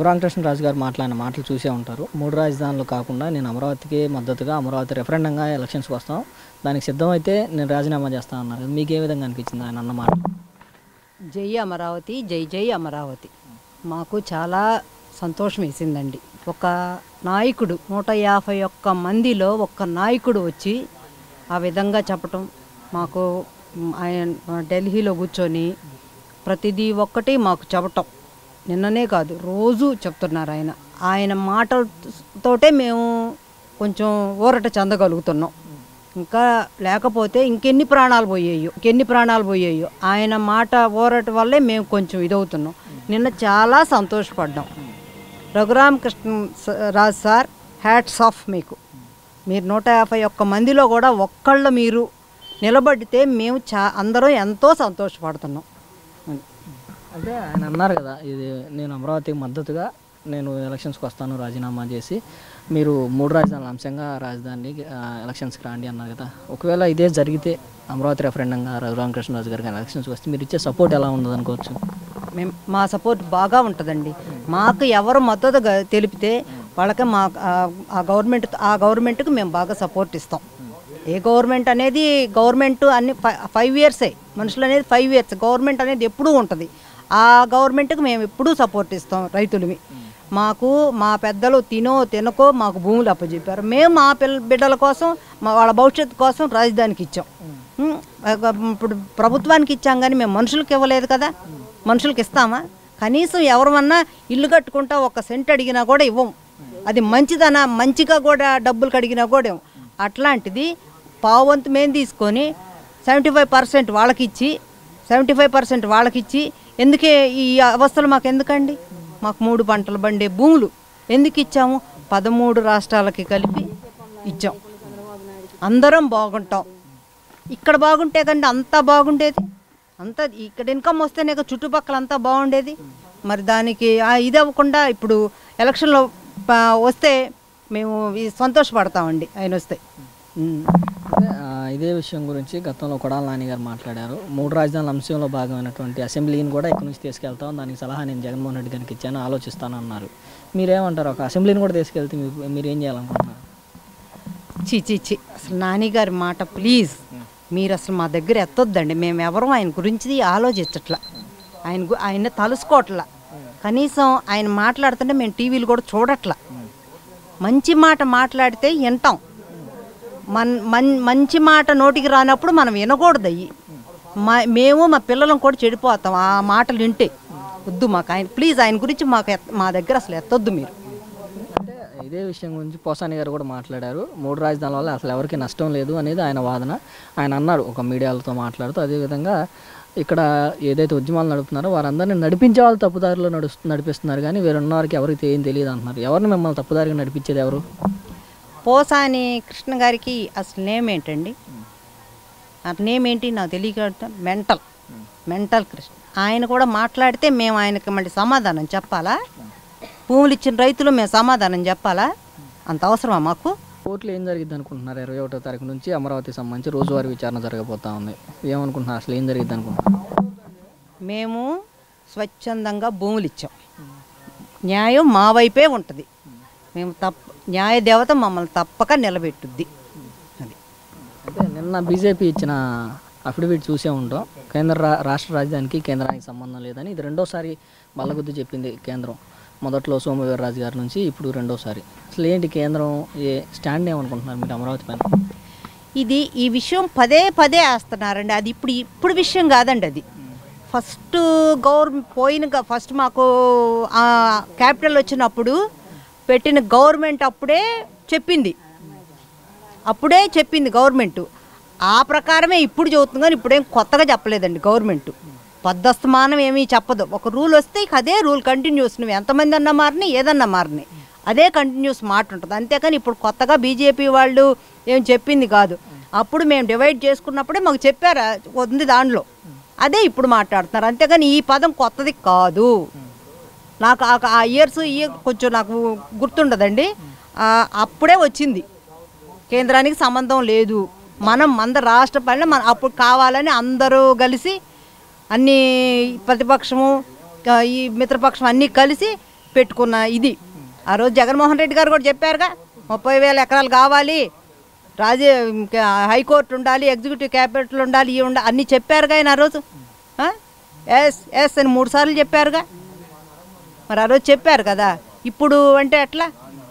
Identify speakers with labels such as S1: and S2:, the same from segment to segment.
S1: రఘురామకృష్ణరాజు గారు మాట్లాడిన మాటలు చూసే ఉంటారు మూడు రాజధానులు కాకుండా నేను అమరావతికి మద్దతుగా అమరావతి రెఫరెండంగా ఎలక్షన్స్కి వస్తాం దానికి సిద్ధమైతే నేను రాజీనామా చేస్తాను అన్నారు మీకు ఏ విధంగా అనిపించింది ఆయన అన్న మాట
S2: జై అమరావతి జై జై అమరావతి మాకు చాలా సంతోషం వేసిందండి ఒక నాయకుడు నూట యాభై ఒక్క మందిలో ఒక్క నాయకుడు వచ్చి ఆ విధంగా చెప్పటం మాకు మ్, ఆయన ఢిల్లీలో కూర్చొని ప్రతిదీ ఒక్కటి మాకు చెప్పటం నిన్ననే కాదు రోజు చెప్తున్నారు ఆయన ఆయన మాటలతోటే మేము కొంచెం ఊరట చెందగలుగుతున్నాం ఇంకా లేకపోతే ఇంకెన్ని ప్రాణాలు పోయాయో ఇంకెన్ని ప్రాణాలు పోయాయో ఆయన మాట ఊరట వల్లే మేము కొంచెం ఇదవుతున్నాం నిన్న చాలా సంతోషపడ్డాం రఘురామకృష్ణ స- రాజు సార్ హ్యాట్స్ ఆఫ్ మీకు మీరు నూట యాభై ఒక్క మందిలో కూడా ఒక్కళ్ళు మీరు నిలబడితే మేము చా అందరం ఎంతో సంతోషపడుతున్నాం అని.
S1: అంటే ఆయన అన్నారు కదా ఇది నేను అమరావతికి మద్దతుగా నేను ఎలక్షన్స్కి వస్తాను రాజీనామా చేసి మీరు మూడు రాజధానుల అంశంగా రాజధాని ఆ, ఎలక్షన్స్కి రాండి అన్నారు కదా ఒకవేళ ఇదే జరిగితే అమరావతి రెఫరెండంగా రఘురామకృష్ణరాజు గారికి ఎలక్షన్స్కి వస్తే మీరు ఇచ్చే సపోర్ట్ ఎలా ఉండదు అనుకోవచ్చు
S2: మేము మా సపోర్ట్ బాగా ఉంటుందండి మాకు ఎవరు మద్దతుగా తెలిపితే వాళ్ళకి మా ఆ- ఆ గవర్నమెంట్ ఆ గవర్నమెంట్కి మేము బాగా సపోర్ట్ ఇస్తాం ఏ గవర్నమెంట్ అనేది గవర్నమెంట్ అన్ని ఫైవ్ ఇయర్సే మనుషులు అనేది ఫైవ్ ఇయర్స్ గవర్నమెంట్ అనేది ఎప్పుడూ ఉంటుంది ఆ గవర్నమెంట్కి మేము ఎప్పుడూ సపోర్ట్ ఇస్తాం రైతులవి మాకు మా పెద్దలు తినో తినకో మాకు భూములు అప్పచెప్పారు మేము మా పిల్ల బిడ్డల కోసం మా వాళ్ళ భవిష్యత్తు కోసం రాజధానికి ఇచ్చాం ఉం, ఇప్పుడు ప్రభుత్వానికి ఇచ్చాం కానీ మేము మనుషులకు ఇవ్వలేదు కదా మనుషులకు ఇస్తామా కనీసం ఎవరమన్నా ఇల్లు కట్టుకుంటా ఒక సెంట్ అడిగినా కూడా ఇవ్వం అది మంచిదనా మంచిగా కూడా డబ్బులు కడిగినా కూడా ఇవ్వం అట్లాంటిది పావంతు మేము తీసుకొని సెవెంటీ ఫైవ్ పర్సెంట్ వాళ్ళకి ఇచ్చి సెవెంటీ ఫైవ్ పర్సెంట్ వాళ్ళకి ఇచ్చి ఎందుకే ఈ అవస్థలు మాకు ఎందుకండి మాకు మూడు పంటలు పండే భూములు ఎందుకు ఇచ్చాము పదమూడు రాష్ట్రాలకి కలిపి ఇచ్చాం అందరం బాగుంటాం ఇక్కడ బాగుంటే కండి అంతా బాగుండేది అంతా ఇక్కడ ఇన్కమ్ వస్తేనే కదా చుట్టుపక్కల అంతా బాగుండేది మరి దానికి ఆ ఇది అవ్వకుండా ఇప్పుడు ఎలక్షన్లో ప- వస్తే మేము ఈ సంతోషపడతామండి ఆయన వస్తే ఉమ్.
S1: అంటే, ఆ, ఇదే విషయం గురించి గతంలో కొడాల నాని గారు మాట్లాడారు మూడు రాజధానుల అంశంలో భాగమైనటువంటి అసెంబ్లీని కూడా ఇక్కడ నుంచి తీసుకెళ్తాం దానికి సలహా నేను జగన్మోహన్ రెడ్డి గారికి ఇచ్చాను ఆలోచిస్తాను అన్నారు మీరేమంటారు ఒక అసెంబ్లీని కూడా తీసుకెళ్తే మీరు మీరు ఏం చేయాలనుకుంటున్నారు
S2: చి చి చి అసలు నానిగారి మాట ప్లీజ్ మీరు అసలు మా దగ్గర ఎత్తొద్దండి మేము ఎవరు ఆయన గురించి ఆలోచించట్లా ఆయన గు- ఆయన తలుసుకోవట్లా కనీసం ఆయన మాట్లాడుతుంటే మేము టీవీలు కూడా చూడట్లా మంచి మాట మాట్లాడితే వింటాం మన్ మన్ మంచి మాట నోటికి రానప్పుడు మనం వినకూడదు అయ్యి మా మేము మా పిల్లలం కూడా చెడిపోతాం ఆ మాటలు వింటే వద్దు మాకు ఆయన ప్లీజ్ ఆయన గురించి మాకు ఎత్త- మా దగ్గర అసలు ఎత్తొద్దు మీరు
S1: అంటే ఇదే విషయం గురించి పోసాని గారు కూడా మాట్లాడారు మూడు రాజధానుల వల్ల అసలు ఎవరికి నష్టం లేదు అనేది ఆయన వాదన ఆయన అన్నారు ఒక మీడియాలతో మాట్లాడుతూ అదేవిధంగా ఇక్కడ ఏదైతే ఉద్యమాలు నడుపుతున్నారో వారందరినీ నడిపించే వాళ్ళు తప్పుదారిలో నడుస్తు నడిపిస్తున్నారు కానీ వేరున్న వారికి ఎవరికి ఏం తెలియదు అంటున్నారు ఎవరిని మిమ్మల్ని తప్పుదారిగా నడిపించేది ఎవరు
S2: పోసాని కృష్ణ గారికి అసలు నేమ్ ఏంటండి ఆ నేమ్ ఏంటి నాకు తెలియక మెంటల్ మెంటల్ కృష్ణ ఆయన కూడా మాట్లాడితే మేము ఆయనకి మళ్ళీ సమాధానం చెప్పాలా భూములు ఇచ్చిన రైతులు మేము సమాధానం చెప్పాలా అంత అవసరమా మాకు
S1: కోర్టులో ఏం జరిగింది అనుకుంటున్నారు ఇరవై ఒకటో తారీఖు నుంచి అమరావతికి సంబంధించి రోజువారీ విచారణ జరగబోతా ఉంది ఏమనుకుంటున్నారు అసలు ఏం జరిగింది అనుకుంటున్నారు
S2: మేము స్వచ్ఛందంగా భూములు ఇచ్చాం న్యాయం మా వైపే ఉంటుంది మేము తప్ప న్యాయ దేవత మమ్మల్ని తప్పక నిలబెట్టుద్ది అది
S1: అంటే నిన్న బీజేపీ ఇచ్చిన అఫిడవిట్ చూసే ఉంటాం కేంద్ర రా- రాష్ట్ర రాజధానికి కేంద్రానికి సంబంధం లేదని ఇది రెండోసారి బల్లగుద్ది చెప్పింది కేంద్రం మొదట్లో సోమవీర్రాజు గారి నుంచి ఇప్పుడు రెండోసారి అసలు ఏంటి కేంద్రం ఏ స్టాండ్ ఏమనుకుంటున్నారు మీరు అమరావతి పైన
S2: ఇది ఈ విషయం పదే పదే వేస్తున్నారండి అది ఇప్పుడు ఇప్పుడు విషయం కాదండి అది ఫస్ట్ గవర్నమెంట్ పోయిన గ- ఫస్ట్ మాకు ఆ క్యాపిటల్ వచ్చినప్పుడు పెట్టిన గవర్నమెంట్ అప్పుడే చెప్పింది అప్పుడే చెప్పింది గవర్నమెంట్ ఆ ప్రకారమే ఇప్పుడు చెబుతుంది కానీ ఇప్పుడేం కొత్తగా చెప్పలేదండి గవర్నమెంట్ పద్దస్తమానం ఏమీ చెప్పదు ఒక రూల్ వస్తే ఇక అదే రూల్ కంటిన్యూస్ నువ్వు ఎంతమంది అన్నా మారిని ఏదన్నా మారిని అదే కంటిన్యూస్ మాట ఉంటుంది అంతేకాని ఇప్పుడు కొత్తగా బీజేపీ వాళ్ళు ఏం చెప్పింది కాదు అప్పుడు మేము డివైడ్ చేసుకున్నప్పుడే మాకు చెప్పారు ఉంది దాంట్లో అదే ఇప్పుడు మాట్లాడుతున్నారు అంతేగాని ఈ పదం కొత్తది కాదు నాకు ఆ- ఆ ఇయర్స్ ఇయర్ కొంచెం నాకు గుర్తుండదండి ఆ, అప్పుడే వచ్చింది కేంద్రానికి సంబంధం లేదు మనం మన రాష్ట్ర పైన మన అప్పుడు కావాలని అందరూ కలిసి అన్ని ప్రతిపక్షము ఆ, ఈ మిత్రపక్షం అన్నీ కలిసి పెట్టుకున్న ఇది ఆ రోజు జగన్మోహన్ రెడ్డి గారు కూడా చెప్పారుగా ముప్పై వేల ఎకరాలు కావాలి రాజే ఇంకా హైకోర్టు ఉండాలి ఎగ్జిక్యూటివ్ క్యాపిటల్ ఉండాలి ఇవి ఉండాలి అన్నీ చెప్పారుగా ఆయన ఆ రోజు ఆ? ఎస్ ఎస్ అని మూడు సార్లు చెప్పారుగా మరి ఆ రోజు చెప్పారు కదా ఇప్పుడు అంటే ఎట్లా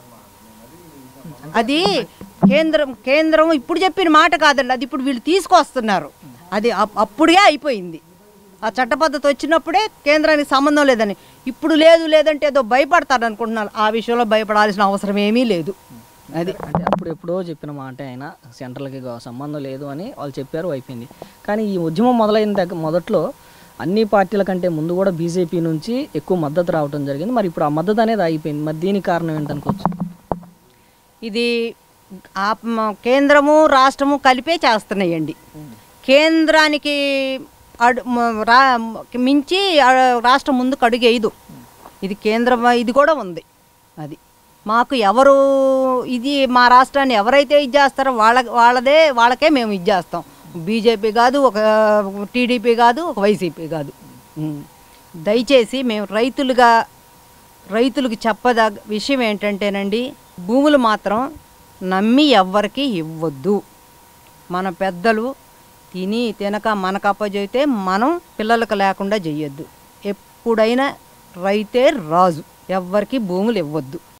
S2: అది కేంద్రం కేంద్రం ఇప్పుడు చెప్పిన మాట కాదండి అది ఇప్పుడు వీళ్ళు తీసుకొస్తున్నారు అది అప్- అప్పుడే అయిపోయింది ఆ చట్ట పద్ధతి వచ్చినప్పుడే కేంద్రానికి సంబంధం లేదని ఇప్పుడు లేదు లేదంటే ఏదో భయపడతారు అనుకుంటున్నారు ఆ విషయంలో భయపడాల్సిన అవసరం ఏమీ లేదు అది
S1: అంటే అప్పుడు ఎప్పుడో చెప్పిన మాట ఆయన సెంట్రల్కి గా- సంబంధం లేదు అని వాళ్ళు చెప్పారు అయిపోయింది కానీ ఈ ఉద్యమం మొదలైన దగ్గర మొదట్లో అన్ని పార్టీల కంటే ముందు కూడా బీజేపీ నుంచి ఎక్కువ మద్దతు రావడం జరిగింది మరి ఇప్పుడు ఆ మద్దతు అనేది ఆగిపోయింది మరి దీనికి కారణం ఏంటనుకోవచ్చు
S2: ఇది ఆ మ- కేంద్రము రాష్ట్రము కలిపే చేస్తున్నాయండి కేంద్రానికి అడు మ- రా మించి ఆ రాష్ట్రం ముందుకు అడుగు వేయదు ఇది కేంద్రం ఇది కూడా ఉంది అది మాకు ఎవరు ఇది మా రాష్ట్రాన్ని ఎవరైతే ఇది చేస్తారో వాళ్ళ వాళ్ళదే వాళ్ళకే మేము ఇది చేస్తాం బీజేపీ కాదు ఒక టీడీపీ కాదు ఒక వైసీపీ కాదు ఉం. దయచేసి మేము రైతులుగా రైతులకు చెప్పదగ్గ విషయం ఏంటంటేనండి భూములు మాత్రం నమ్మి ఎవ్వరికి ఇవ్వద్దు మన పెద్దలు తిని తినక మనకు అప్పచెబితే మనం పిల్లలకు లేకుండా చెయ్యొద్దు ఎప్పుడైనా రైతే రాజు ఎవ్వరికి భూములు ఇవ్వద్దు